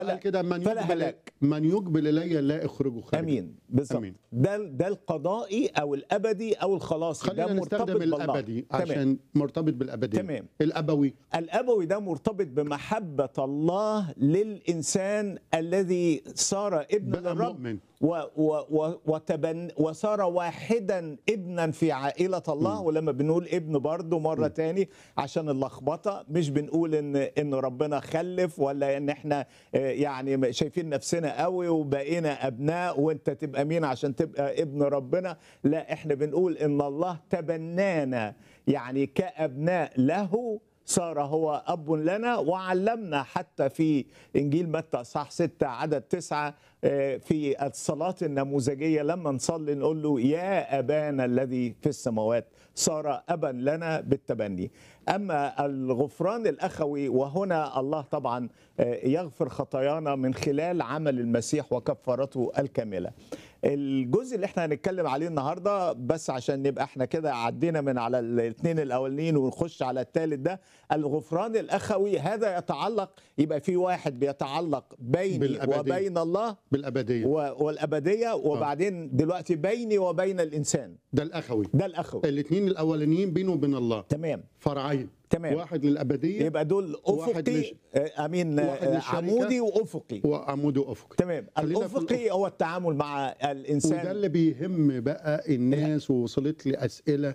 قال كده من فلا يقبل هلاك. من يقبل الي لا اخرجه خارجا امين بالظبط أمين. ده ده القضائي او الابدي او الخلاصي ده خلينا مرتبط نستخدم بالله الابدي تمام عشان مرتبط بالابديه تمام. الابوي الابوي ده مرتبط بمحبه الله للانسان الذي صار ابن بقى للرب مؤمن. و و و وتبن وصار واحدا ابنا في عائله الله ولما بنقول ابن برضه مره تاني عشان اللخبطه مش بنقول ان ان ربنا خلف ولا ان احنا آه، يعني شايفين نفسنا قوي وبقينا ابناء وانت تبقى مين عشان تبقى ابن ربنا لا احنا بنقول ان الله تبنانا يعني كابناء له صار هو أب لنا وعلمنا حتى في إنجيل متى صح ستة عدد تسعة آه، في الصلاة النموذجية لما نصلي نقول له يا أبانا الذي في السماوات صار أبا لنا بالتبني أما الغفران الأخوي وهنا الله طبعا آه، يغفر خطايانا من خلال عمل المسيح وكفارته الكاملة الجزء اللي احنا هنتكلم عليه النهارده بس عشان نبقى احنا كده عدينا من على الاثنين الاولين ونخش على الثالث ده الغفران الاخوي هذا يتعلق يبقى في واحد بيتعلق بيني بالأبدية. وبين الله بالابديه و- والابديه وبعدين دلوقتي بيني وبين الانسان ده الاخوي ده الاخوي الاثنين الاولانيين بينه وبين الله تمام فرعين تمام. واحد للابديه يبقى دول واحد افقي لش- آه، امين آه، واحد للشركة. عمودي وافقي وعمود افقي تمام خلينا في الافقي هو التعامل مع وده الانسان اللي بيهم بقى الناس ووصلت لي اسئله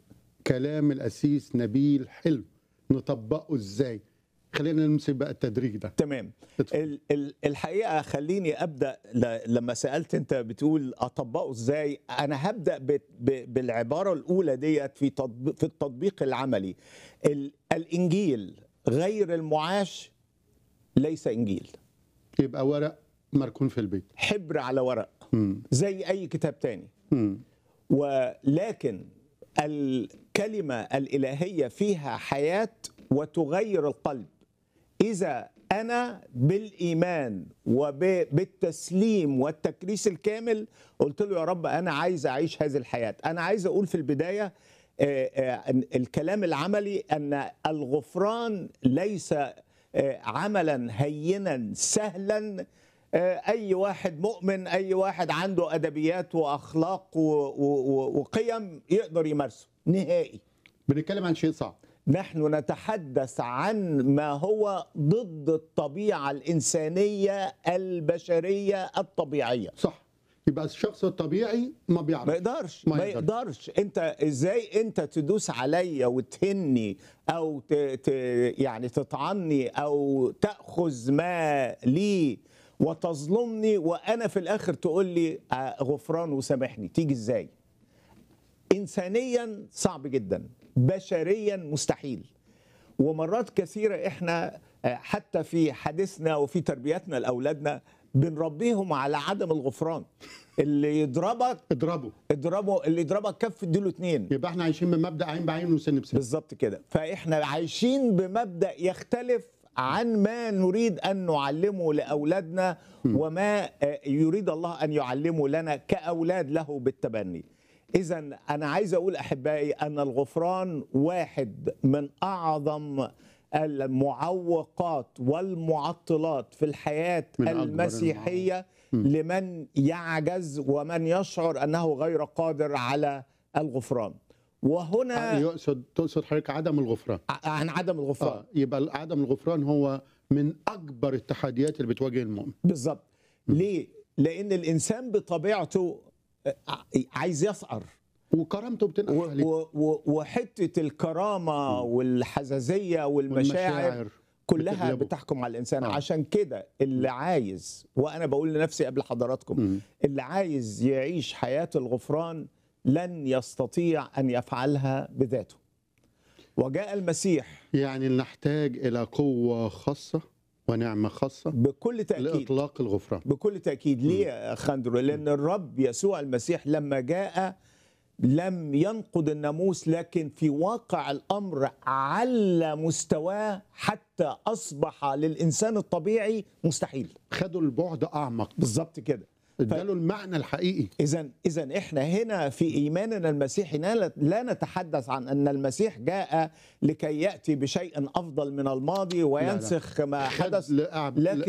كلام الاسيس نبيل حلو نطبقه ازاي خلينا نمسك بقى التدريج ده تمام اتفضل. ال- ال- الحقيقه خليني ابدا ل- لما سالت انت بتقول اطبقه ازاي انا هبدا ب- ب- بالعباره الاولى ديت في تطبيق في التطبيق العملي ال- الانجيل غير المعاش ليس انجيل يبقى ورق مركون في البيت حبر على ورق مم. زي اي كتاب تاني مم. ولكن الكلمة الإلهية فيها حياة وتغير القلب إذا أنا بالإيمان وبالتسليم والتكريس الكامل قلت له يا رب أنا عايز أعيش هذه الحياة أنا عايز أقول في البداية آه، آه، أن الكلام العملي أن الغفران ليس آه، عملا هينا سهلا آه، اي واحد مؤمن اي واحد عنده ادبيات واخلاق و- و- و- وقيم يقدر يمارسه نهائي بنتكلم عن شيء صعب نحن نتحدث عن ما هو ضد الطبيعه الانسانيه البشريه الطبيعيه صح يبقى الشخص الطبيعي ما ما بيعرف يقدرش ما ما يقدرش. يقدرش انت ازاي انت تدوس عليا وتهني او ت... ت... يعني تطعني او تاخذ ما لي وتظلمني وانا في الاخر تقول لي آه، غفران وسامحني تيجي ازاي انسانيا صعب جدا بشريا مستحيل ومرات كثيره احنا آه، حتى في حديثنا وفي تربيتنا لاولادنا بنربيهم على عدم الغفران اللي يضربك اضربه اضربه اللي يضربك كف اديله اتنين يبقى احنا عايشين بمبدا عين بعين وسن بسن بالظبط كده فاحنا عايشين بمبدا يختلف عن ما نريد ان نعلمه لاولادنا وما آه، يريد الله ان يعلمه لنا كاولاد له بالتبني اذا انا عايز اقول احبائي ان الغفران واحد من اعظم المعوقات والمعطلات في الحياه من أكبر المسيحيه لمن يعجز ومن يشعر انه غير قادر على الغفران وهنا يقصد تقصد حضرتك عدم الغفران ع- عن عدم الغفران اه يبقى عدم الغفران هو من اكبر التحديات اللي بتواجه المؤمن بالظبط ليه لان الانسان بطبيعته آه، عايز يسقر وكرامته بتنقح و- عليه و- و- وحته الكرامه والحزازيه والمشاعر والمشاعر كلها بتغلبه. بتحكم على الانسان آه. عشان كده اللي عايز وانا بقول لنفسي قبل حضراتكم مم. اللي عايز يعيش حياه الغفران لن يستطيع ان يفعلها بذاته وجاء المسيح يعني نحتاج الى قوه خاصه ونعمه خاصه بكل تاكيد لاطلاق الغفران بكل تأكيد ليه يا خندرو لأن الرب يسوع المسيح لما جاء لم ينقض الناموس لكن في واقع الأمر على مستواه حتى أصبح للإنسان الطبيعي مستحيل خدوا البعد اعمق بالظبط كده اداله المعنى الحقيقي إذا إذا إحنا هنا في إيماننا المسيحي لا لا نتحدث عن أن المسيح جاء لكي يأتي بشيء أفضل من الماضي وينسخ ما خد حدث لأعب- لكن